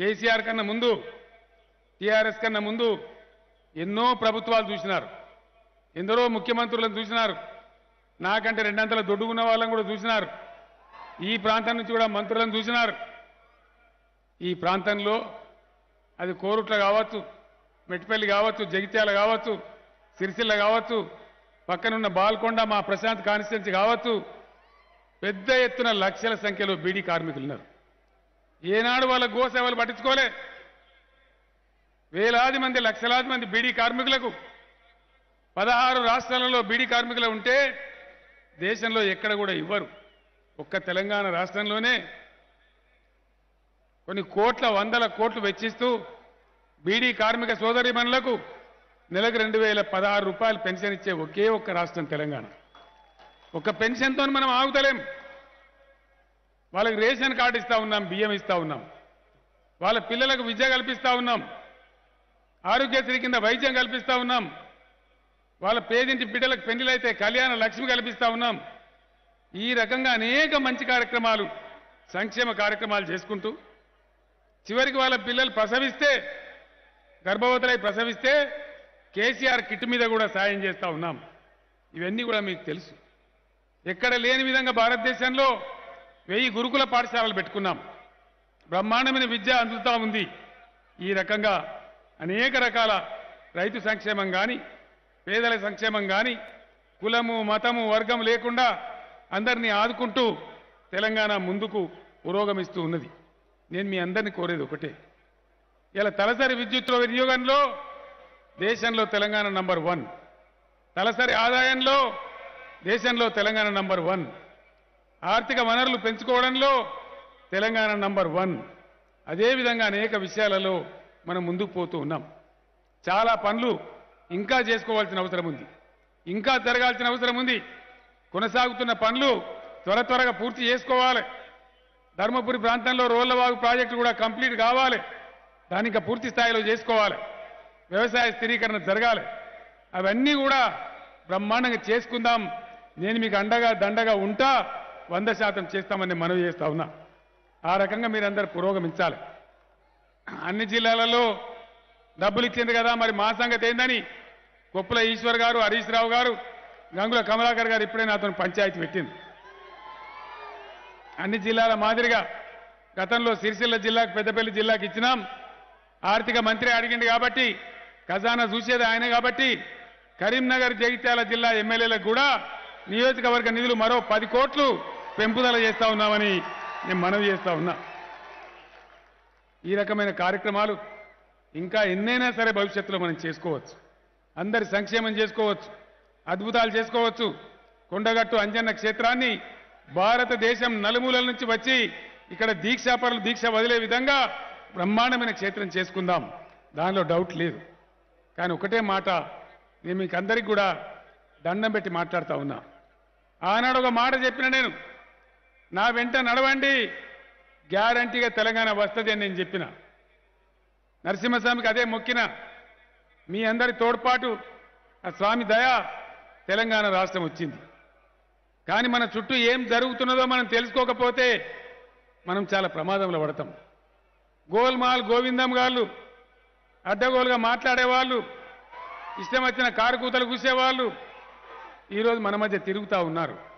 కేసీఆర్ కన్నా ముందు టీఆర్ఎస్ కన్నా ముందు ఎన్నో ప్రభుత్వాలు చూసినారు ఎందరో ముఖ్యమంత్రులను చూసినారు నాకంటే రెండంతల దొడ్డుకున్న వాళ్ళని కూడా చూసినారు ఈ ప్రాంతం నుంచి కూడా మంత్రులను చూసినారు ఈ ప్రాంతంలో అది కోరుట్ల కావచ్చు మెట్టిపల్లి కావచ్చు జగిత్యాల కావచ్చు సిరిసిల్ల కావచ్చు పక్కనున్న బాల్కొండ మా ప్రశాంత్ కాన్స్టిట్యున్సీ కావచ్చు పెద్ద ఎత్తున లక్షల సంఖ్యలో బీడీ కార్మికులు ఉన్నారు ఏనాడు వాళ్ళ గోసేవలు పట్టించుకోలే వేలాది మంది లక్షలాది మంది బీడీ కార్మికులకు పదహారు రాష్ట్రాలలో బీడీ కార్మికులు ఉంటే దేశంలో ఎక్కడ కూడా ఇవ్వరు ఒక్క తెలంగాణ రాష్ట్రంలోనే కొన్ని కోట్ల వందల కోట్లు వెచ్చిస్తూ బీడీ కార్మిక సోదరిమణులకు నెలకు రెండు వేల పదహారు రూపాయలు పెన్షన్ ఇచ్చే ఒకే ఒక్క రాష్ట్రం తెలంగాణ ఒక పెన్షన్తో మనం ఆగుతలేం వాళ్ళకి రేషన్ కార్డు ఇస్తా ఉన్నాం బియ్యం ఇస్తా ఉన్నాం వాళ్ళ పిల్లలకు విద్య కల్పిస్తా ఉన్నాం ఆరోగ్యశ్రీ కింద వైద్యం కల్పిస్తా ఉన్నాం వాళ్ళ పేదింటి బిడ్డలకు పెళ్లిలైతే కళ్యాణ లక్ష్మి కల్పిస్తా ఉన్నాం ఈ రకంగా అనేక మంచి కార్యక్రమాలు సంక్షేమ కార్యక్రమాలు చేసుకుంటూ చివరికి వాళ్ళ పిల్లలు ప్రసవిస్తే గర్భవతులై ప్రసవిస్తే కేసీఆర్ కిట్ మీద కూడా సాయం చేస్తా ఉన్నాం ఇవన్నీ కూడా మీకు తెలుసు ఎక్కడ లేని విధంగా భారతదేశంలో వెయ్యి గురుకుల పాఠశాలలు పెట్టుకున్నాం బ్రహ్మాండమైన విద్య అందుతా ఉంది ఈ రకంగా అనేక రకాల రైతు సంక్షేమం కానీ పేదల సంక్షేమం కానీ కులము మతము వర్గం లేకుండా అందరినీ ఆదుకుంటూ తెలంగాణ ముందుకు పురోగమిస్తూ ఉన్నది నేను మీ అందరినీ కోరేది ఒకటే ఇలా తలసరి విద్యుత్ వినియోగంలో దేశంలో తెలంగాణ నంబర్ వన్ తలసరి ఆదాయంలో దేశంలో తెలంగాణ నంబర్ వన్ ఆర్థిక వనరులు పెంచుకోవడంలో తెలంగాణ నంబర్ వన్ అదేవిధంగా అనేక విషయాలలో మనం ముందుకు పోతూ ఉన్నాం చాలా పనులు ఇంకా చేసుకోవాల్సిన అవసరం ఉంది ఇంకా జరగాల్సిన అవసరం ఉంది కొనసాగుతున్న పనులు త్వర త్వరగా పూర్తి చేసుకోవాలి ధర్మపురి ప్రాంతంలో రోళ్లవాగు ప్రాజెక్టు కూడా కంప్లీట్ కావాలి దాన్ని ఇంకా పూర్తి స్థాయిలో చేసుకోవాలి వ్యవసాయ స్థిరీకరణ జరగాలి అవన్నీ కూడా బ్రహ్మాండంగా చేసుకుందాం నేను మీకు అండగా దండగా ఉంటా వంద శాతం చేస్తామని మనవి చేస్తా ఉన్నా ఆ రకంగా మీరందరూ పురోగమించాలి అన్ని జిల్లాలలో డబ్బులు ఇచ్చింది కదా మరి మా సంగతి ఏందని కొప్పుల ఈశ్వర్ గారు హరీష్ రావు గారు గంగుల కమలాకర్ గారు ఇప్పుడే నాతో పంచాయతీ పెట్టింది అన్ని జిల్లాల మాదిరిగా గతంలో సిరిసిల్ల జిల్లాకు పెద్దపల్లి జిల్లాకు ఇచ్చినాం ఆర్థిక మంత్రి అడిగింది కాబట్టి ఖజానా చూసేది ఆయన కాబట్టి కరీంనగర్ జగిత్యాల జిల్లా ఎమ్మెల్యేలకు కూడా నియోజకవర్గ నిధులు మరో పది కోట్లు పెంపుదల చేస్తా ఉన్నామని నేను మనవి చేస్తా ఉన్నా ఈ రకమైన కార్యక్రమాలు ఇంకా ఎన్నైనా సరే భవిష్యత్తులో మనం చేసుకోవచ్చు అందరి సంక్షేమం చేసుకోవచ్చు అద్భుతాలు చేసుకోవచ్చు కొండగట్టు అంజన్న క్షేత్రాన్ని భారతదేశం నలుమూలల నుంచి వచ్చి ఇక్కడ దీక్షాపరులు దీక్ష వదిలే విధంగా బ్రహ్మాండమైన క్షేత్రం చేసుకుందాం దానిలో డౌట్ లేదు కానీ ఒకటే మాట నేను మీకు అందరికి కూడా దండం పెట్టి మాట్లాడుతా ఉన్నా ఆనాడు ఒక మాట చెప్పిన నేను నా వెంట నడవండి గ్యారంటీగా తెలంగాణ వస్తుంది అని నేను చెప్పిన నరసింహస్వామికి అదే మొక్కిన మీ అందరి తోడ్పాటు ఆ స్వామి దయ తెలంగాణ రాష్ట్రం వచ్చింది కానీ మన చుట్టూ ఏం జరుగుతున్నదో మనం తెలుసుకోకపోతే మనం చాలా ప్రమాదంలో పడతాం గోల్మాల్ గోవిందం గాళ్ళు అడ్డగోలుగా మాట్లాడేవాళ్ళు ఇష్టం వచ్చిన కారు కూతలు కూసేవాళ్ళు ఈరోజు మన మధ్య తిరుగుతూ ఉన్నారు